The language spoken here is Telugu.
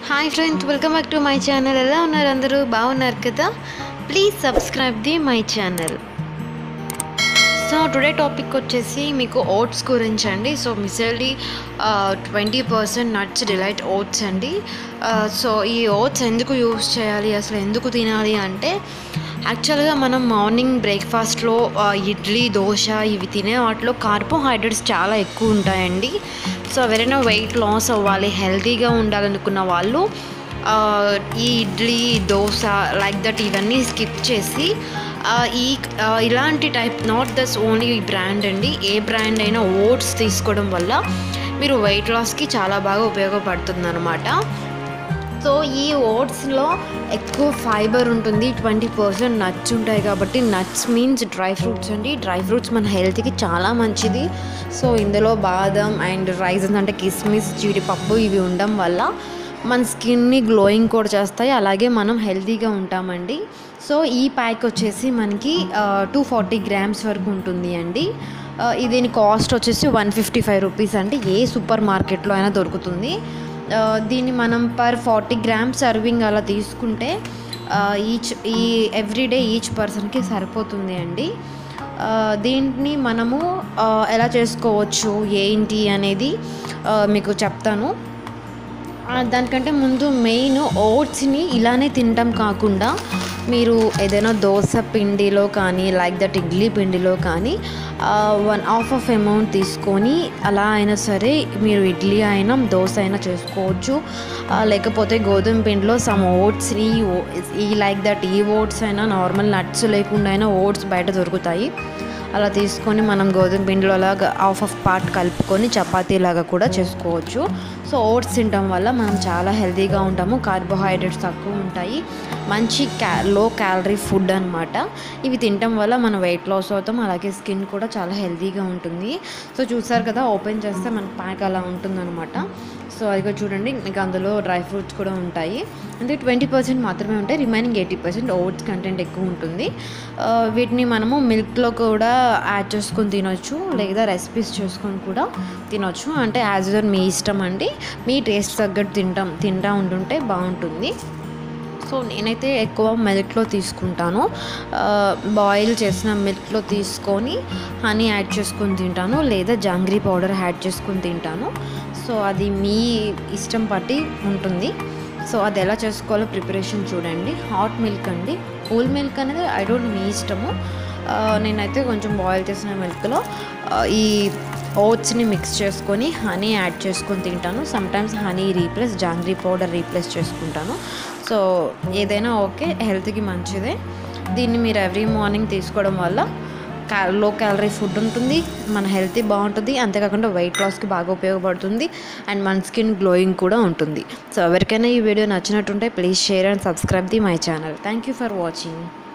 hi friends welcome back to my channel ఎలా ఉన్నారు అందరూ బాగున్నారు కదా please subscribe the my channel so today topic వచ్చేసి మీకు ఓట్స్ గురించి అండి so muesli twenty percent nuts delight oats అండి సో ఈ ఓట్స్ ఎందుకు యూస్ చేయాలి అసలు ఎందుకు తినాలి అంటే యాక్చువల్గా మనం మార్నింగ్ బ్రేక్ఫాస్ట్లో ఇడ్లీ దోశ ఇవి తినే వాటిలో కార్బోహైడ్రేట్స్ చాలా ఎక్కువ ఉంటాయండి సో ఎవరైనా వెయిట్ లాస్ అవ్వాలి హెల్తీగా ఉండాలనుకున్న వాళ్ళు ఆ, ఈ ఇడ్లీ దోశ లైక్ దట్ ఇవన్నీ స్కిప్ చేసి ఆ, ఈ ఆ, ఇలాంటి టైప్ నాట్ దస్ ఓన్లీ ఈ బ్రాండ్ అండి ఏ బ్రాండ్ అయినా ఓట్స్ తీసుకోవడం వల్ల మీరు వెయిట్ లాస్కి చాలా బాగా ఉపయోగపడుతుంది అనమాట సో ఈ ఓట్స్లో ఎక్కువ ఫైబర్ ఉంటుంది ట్వంటీ పర్సెంట్ నట్స్ ఉంటాయి కాబట్టి నట్స్ మీన్స్ డ్రై ఫ్రూట్స్ అండి డ్రై ఫ్రూట్స్ మన హెల్త్కి చాలా మంచిది సో ఇందులో బాదం అండ్ రైజన్స్ అంటే కిస్మిస్ జీడిపప్పు ఇవి ఉండడం వల్ల మన స్కిన్ని గ్లోయింగ్ కూడా చేస్తాయి అలాగే మనం హెల్తీగా ఉంటామండి సో ఈ ప్యాక్ వచ్చేసి మనకి టూ ఫార్టీ గ్రామ్స్ వరకు ఉంటుంది అండి ఆ, ఇది దీని కాస్ట్ వచ్చేసి వన్ ఫిఫ్టీ ఫైవ్ రూపీస్ అంటే ఏ సూపర్ మార్కెట్లో అయినా దొరుకుతుంది ఆ, దీన్ని మనం పర్ ఫార్టీ గ్రామ్ సర్వింగ్ అలా తీసుకుంటే ఈచ్ ఈ ఎవ్రీడే ఈచ్ పర్సన్కి సరిపోతుంది అండి ఆ, దీన్ని మనము ఆ, ఎలా చేసుకోవచ్చు ఏంటి అనేది ఆ, మీకు చెప్తాను ఆ, దానికంటే ముందు మెయిన్ ఓట్స్ని ఇలానే తినటం కాకుండా మీరు ఏదైనా దోశ పిండిలో కానీ లైక్ దట్ ఇడ్లీ పిండిలో కానీ వన్ హాఫ్ ఆఫ్ అమౌంట్ తీసుకొని అలా అయినా సరే మీరు ఇడ్లీ అయినా దోశ అయినా చేసుకోవచ్చు ఆ, లేకపోతే గోధుమ పిండిలో సమ్ ఓట్స్ని ఈ లైక్ దట్ ఈ ఓట్స్ అయినా నార్మల్ నట్స్ లేకుండా అయినా ఓట్స్ బయట దొరుకుతాయి అలా తీసుకొని మనం గోధుమ పిండిలో లాగా హాఫ్ ఆఫ్ పార్ట్ కలుపుకొని చపాతీ లాగా కూడా చేసుకోవచ్చు సో ఓట్స్ తినడం వల్ల మనం చాలా హెల్తీగా ఉంటాము కార్బోహైడ్రేట్స్ తక్కువ ఉంటాయి మంచి క్యా లో క్యాలరీ ఫుడ్ అనమాట ఇవి తినడం వల్ల మనం వెయిట్ లాస్ అవుతాం అలాగే స్కిన్ కూడా చాలా హెల్తీగా ఉంటుంది సో చూసారు కదా ఓపెన్ చేస్తే మన ప్యాక్ అలా ఉంటుందన్నమాట సో అది కూడా చూడండి మీకు అందులో డ్రై ఫ్రూట్స్ కూడా ఉంటాయి అంటే ట్వంటీ పర్సెంట్ మాత్రమే ఉంటాయి remaining eighty percent oats content ఎక్కువ ఉంటుంది ఆ, వీటిని మనము మిల్క్లో కూడా యాడ్ చేసుకొని తినొచ్చు లేదా రెసిపీస్ చేసుకొని కూడా తినొచ్చు అంటే యాజ్ యూజర్ మీ ఇష్టం అండి మీ టేస్ట్ తగ్గట్టు తింటాం తింటా ఉంటుంటే బాగుంటుంది సో నేనైతే ఎక్కువ మిల్క్లో తీసుకుంటాను బాయిల్ చేసిన మిల్క్లో తీసుకొని హనీ యాడ్ చేసుకొని తింటాను లేదా జాంగ్రీ పౌడర్ యాడ్ చేసుకొని తింటాను సో అది మీ ఇష్టం బట్టి ఉంటుంది సో అది ఎలా చేసుకోవాలో ప్రిపరేషన్ చూడండి హాట్ మిల్క్ అండి కూల్ మిల్క్ అనేది ఐ డోంట్ మీ ఇష్టము ఆ, నేనైతే కొంచెం బాయిల్ చేసిన మిల్క్లో ఈ ఓట్స్ని మిక్స్ చేసుకొని హనీ యాడ్ చేసుకొని తింటాను sometimes honey replace jaggery powder replace చేసుకుంటాను సో ఏదైనా ఓకే హెల్త్కి మంచిదే దీన్ని మీరు ఎవ్రీ మార్నింగ్ తీసుకోవడం వల్ల క్యా లో క్యాలరీ ఫుడ్ ఉంటుంది మన హెల్తీ బాగుంటుంది అంతేకాకుండా వెయిట్ లాస్కి బాగా ఉపయోగపడుతుంది అండ్ మన స్కిన్ గ్లోయింగ్ కూడా ఉంటుంది సో ఎవరికైనా ఈ వీడియో నచ్చినట్టుంటే please share and subscribe the my channel thank you for watching